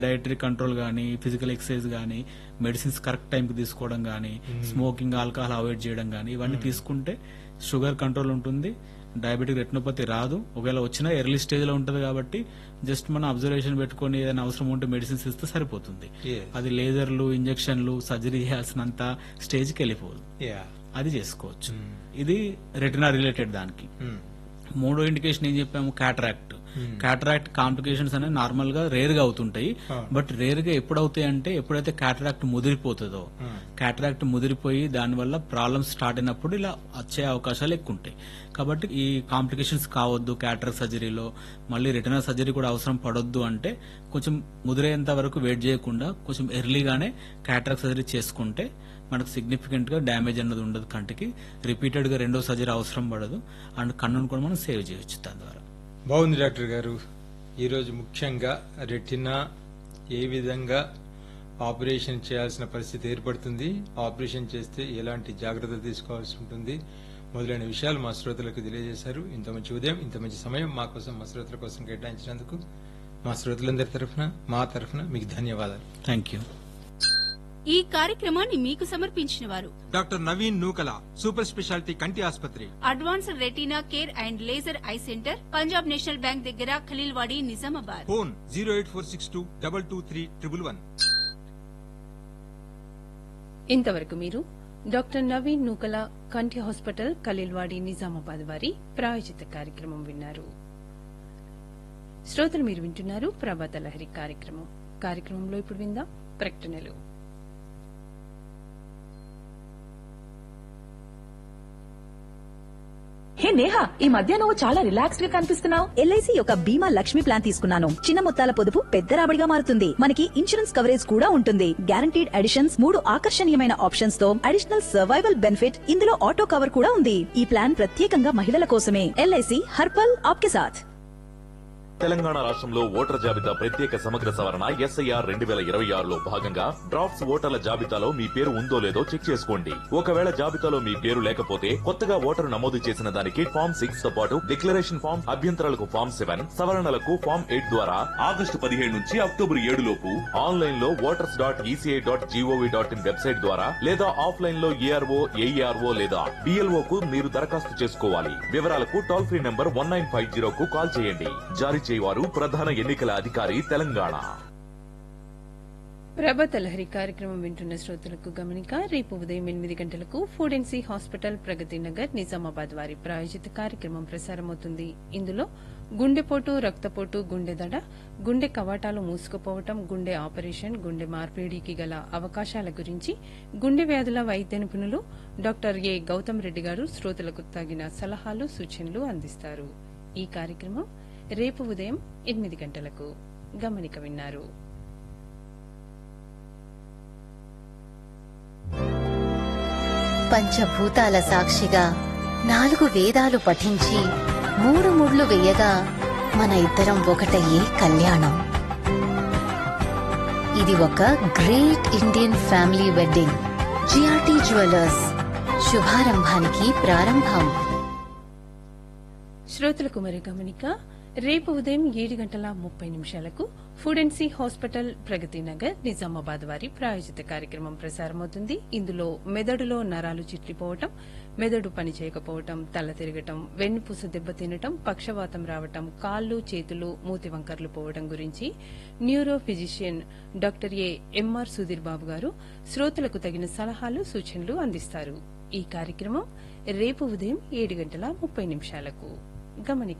Dietary control కానీ physical exercise కానీ medicines correct టైంకి తీసుకోవడం కానీ స్మోకింగ్ ఆల్కహాల్ అవాయిడ్ చేయడం కానీ ఇవన్నీ తీసుకుంటే షుగర్ కంట్రోల్ ఉంటుంది డయాబెటిక్ రెటినోపతి రాదు ఒకవేళ వచ్చినా ఎర్లీ స్టేజ్ లో ఉంటుంది కాబట్టి జస్ట్ మనం అబ్జర్వేషన్ పెట్టుకొని ఏదైనా అవసరం ఉంటే మెడిసిన్స్ ఇస్తే సరిపోతుంది Yes. అది లేజర్లు ఇంజెక్షన్లు సర్జరీ చేయాల్సినంత స్టేజ్కి వెళ్ళిపోదు యా అది చేసుకోవచ్చు ఇది రెటినా రిలేటెడ్ దానికి మూడో ఇండికేషన్ ఏం చెప్పాము క్యాటరాక్ట్ క్యాటరాక్ట్ కాంప్లికేషన్స్ అనేవి నార్మల్ గా రేర్ గా అవుతుంటాయి బట్ రేర్ గా ఎప్పుడు అవుతాయి అంటే ఎప్పుడైతే క్యాటరాక్ట్ ముదిరిపోతుందో క్యాటరాక్ట్ ముదిరిపోయి దానివల్ల ప్రాబ్లమ్స్ స్టార్ట్ అయినప్పుడు ఇలా వచ్చే అవకాశాలు ఎక్కువ ఉంటాయి కాబట్టి ఈ కాంప్లికేషన్స్ కావద్దు క్యాటరాక్ట్ సర్జరీలో మళ్ళీ రిటర్నల్ సర్జరీ కూడా అవసరం పడొద్దు అంటే కొంచెం ముదిరేంత వరకు వెయిట్ చేయకుండా కొంచెం ఎర్లీగానే క్యాటరాక్ట్ సర్జరీ చేసుకుంటే మనకు సిగ్నిఫికెంట్ గా డ్యామేజ్ అన్నది ఉండదు కంటికి రిపీటెడ్ గా రెండో సర్జరీ అవసరం పడదు అండ్ కన్నును కూడా మనం సేవ్ చేయొచ్చు దాని ద్వారా బాగుంది డాక్టర్ గారు ఈరోజు ముఖ్యంగా రెటినా ఏ విధంగా ఆపరేషన్ చేయాల్సిన పరిస్థితి ఏర్పడుతుంది ఆపరేషన్ చేస్తే ఎలాంటి జాగ్రత్తలు తీసుకోవాల్సి ఉంటుంది మొదలైన విషయాలు మా శ్రోతలకు తెలియజేశారు ఇంత మంచి ఉదయం ఇంత మంచి సమయం మా కోసం మా శ్రోతల కోసం కేటాయించినందుకు మా శ్రోతలందరి తరఫున మా తరఫున మీకు ధన్యవాదాలు థ్యాంక్ యూ ఈ కార్యక్రమాన్ని మీకు సమర్పించిన వారు doctor Naveen Nukala super speciality కంటి ఆసుపత్రి advanced retina care and laser eye centre Punjab national bank దగ్గర Khaleelwadi Nizamabad phone zero eight four six two double two three triple one ఇంతవరకు మీరు డాక్టర్ నవీన్ నూకల కంటి హాస్పిటల్ ఖలీల్వాడి నిజామాబాద్ వారి ప్రాయోజిత కార్యక్రమం విన్నారు శ్రోతలు మీరు వింటున్నారు ప్రభాత లహరి కార్యక్రమం కార్యక్రమంలో ఇప్పుడు విందాం ప్రకటనలు హే నేహా ఈ మధ్య నువ్వు చాలా రిలాక్స్డ్ గా కనిపిస్తున్నావు ఎల్ఐసి యొక్క బీమా లక్ష్మి ప్లాన్ తీసుకున్నాను చిన్న మొత్తాల పొదుపు పెద్ద రాబడిగా మారుతుంది మనకి ఇన్సూరెన్స్ కవరేజ్ కూడా ఉంటుంది గ్యారంటీడ్ అడిషన్స్ మూడు ఆకర్షణీయమైన ఆప్షన్స్ తో అడిషనల్ సర్వైవల్ బెనిఫిట్ ఇందులో ఆటో కవర్ కూడా ఉంది ఈ ప్లాన్ ప్రత్యేకంగా మహిళల కోసమే ఎల్ఐసి హర్పల్ ఆప్కే సాథ్ తెలంగాణ రాష్ట్రంలో ఓటర్ జాబితా ప్రత్యేక సమగ్ర సవరణ ఎస్ఐఆర్ రెండు వేల ఇరవై ఆరులో భాగంగా డ్రాఫ్ట్స్ ఓటర్ల జాబితాలో మీ పేరు ఉందో లేదో చెక్ చేసుకోండి ఒకవేళ జాబితాలో మీ పేరు లేకపోతే కొత్తగా ఓటరు నమోదు చేసిన దానికి ఫామ్ సిక్స్ తో పాటు డిక్లరేషన్ ఫామ్ అభ్యంతరాలకు ఫామ్ సెవెన్ సవరణలకు ఫామ్ ఎయిట్ ద్వారా ఆగస్టు పదిహేడు నుంచి అక్టోబర్ ఏడు లోపు ఆన్లైన్ లో voters dot ECI dot GOV dot in website ద్వారా లేదా ఆఫ్లైన్ లో ఏఆర్ఓ ఏఈఆర్ఓ లేదా బిఎల్ఓ కు మీరు దరఖాస్తు చేసుకోవాలి వివరాలకు toll free number one nine five zero కు కాల్ చేయండి జారీ చేయవారు ప్రధాన ఎన్నికల అధికారి తెలంగాణ ప్రభాత లహరి కార్యక్రమం వింటున్న శ్రోతలకు గమనిక రేపు ఉదయం ఎనిమిది గంటలకు ఫుడెన్సీ హాస్పిటల్ ప్రగతి నగర్ నిజామాబాద్ వారి ప్రాయోజిత కార్యక్రమం ప్రసారమవుతుంది ఇందులో గుండెపోటు రక్తపోటు గుండె దడ గుండె కవాటాలు మూసుకుపోవటం గుండె ఆపరేషన్ గుండె మార్పిడికి గల అవకాశాల గురించి గుండె వ్యాధుల వైద్య నిపుణులు డాక్టర్ ఏ గౌతమ్ రెడ్డి గారు శ్రోతలకు తగిన సలహాలు సూచనలు అందిస్తారు ఈ కార్యక్రమం రేపు ఉదయం ఎనిమిది గంటలకు గమనిక విన్నారు పంచభూతాల సాక్షిగా నాలుగు వేదాలు పఠించి మూడు ముళ్ళు వేయగా మన ఇద్దరం ఒకటయ్యే కళ్యాణం ఇది ఒక great Indian family wedding GRT Jewellers శుభారంభానికి ప్రారంభం శ్రోతలకు మరి గమనిక రేపు ఉదయం ఏడు గంటల ముప్పై నిమిషాలకు ఫుడెన్సీ హాస్పిటల్ ప్రగతి నగర్ నిజామాబాద్ వారి ప్రాయోజిత కార్యక్రమం ప్రసారమవుతుంది ఇందులో మెదడులో నరాలు చిట్లిపోవటం మెదడు పని చేయకపోవటం తల తిరగటం వెన్నుపూస దెబ్బతినటం పక్షవాతం రావటం కాళ్లు చేతులు మూతి వంకర్లు పోవడం గురించి neuro physician doctor A M R Sudheer Babu గారు శ్రోతలకు తగిన సలహాలు సూచనలు అందిస్తారు ఈ కార్యక్రమం రేపు ఉదయం ఏడు గంటల ముప్పై నిమిషాలకు గమనిక